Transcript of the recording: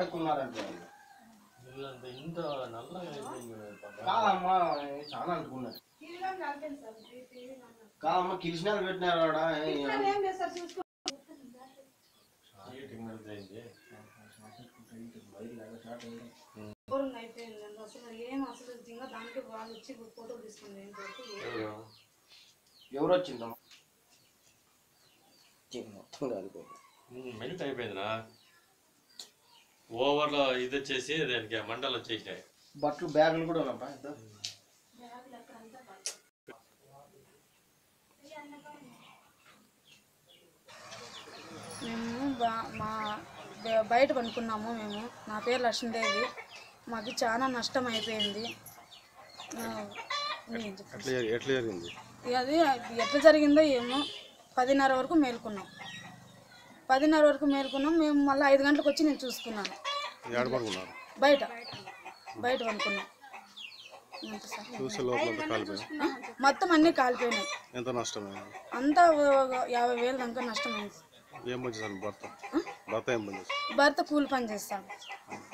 అనుకున్నారంటే ఇల్లంతా ఇంత నల్లగా అయిపోయింది పంట. కాదమ్మా చాలా అనుకున్నారు కాదమ్మా కిలిసినాలు పెట్టినారు ఆడ టెక్నాలజీ అయింది ఘోరంగా అయిపోయింది అండి అసలు ఏం అసలు నిజంగా దానికి వాళ్ళు వచ్చి ఫోటోలు తీసుకుంది ఇంతవరకు ఏం ఎవరు? ఎవరు వచ్చిందమ్మా మొత్తం కాలిపోయింది ఉమ్, మెల్ట్ అయిపోయిందిరా ఓవర్లో ఇది వచ్చేసి దానికి మంటలు వచ్చేసాయి బట్టలు బ్యాగులు కూడా ఉన్నాపా ఇద్దో. మేము బా- మా బ- బయట పనుకున్నాము మేము నా పేరు లక్ష్మీదేవి మాకు చాలా నష్టం అయిపోయింది ఆ, నేను చెప్తాను. ఎట్లా ఎట్లా జరిగింది ఇక అది ఎట్లా జరిగిందో ఏమో పదిన్నర వరకు మేల్కున్నాం పదిన్నర వరకు మేల్కున్నాం మేము మళ్ళీ ఐదు గంటలకు వచ్చి నేను చూసుకున్నాను ఏడ పడుకున్నారు బయట బయట పనుకున్నాం అంతే సార్. చూసే లోపల కాలిపోయింది ఆ? మొత్తం అన్నీ కాలిపోయినాయి ఎంత నష్టమైంది అంతా ఒక యాభై వేలు దాకా నష్టమైంది ఏం పని చేశాను భర్త భర్త ఏం పని చేశాను భర్త కూలి పని చేస్తాడు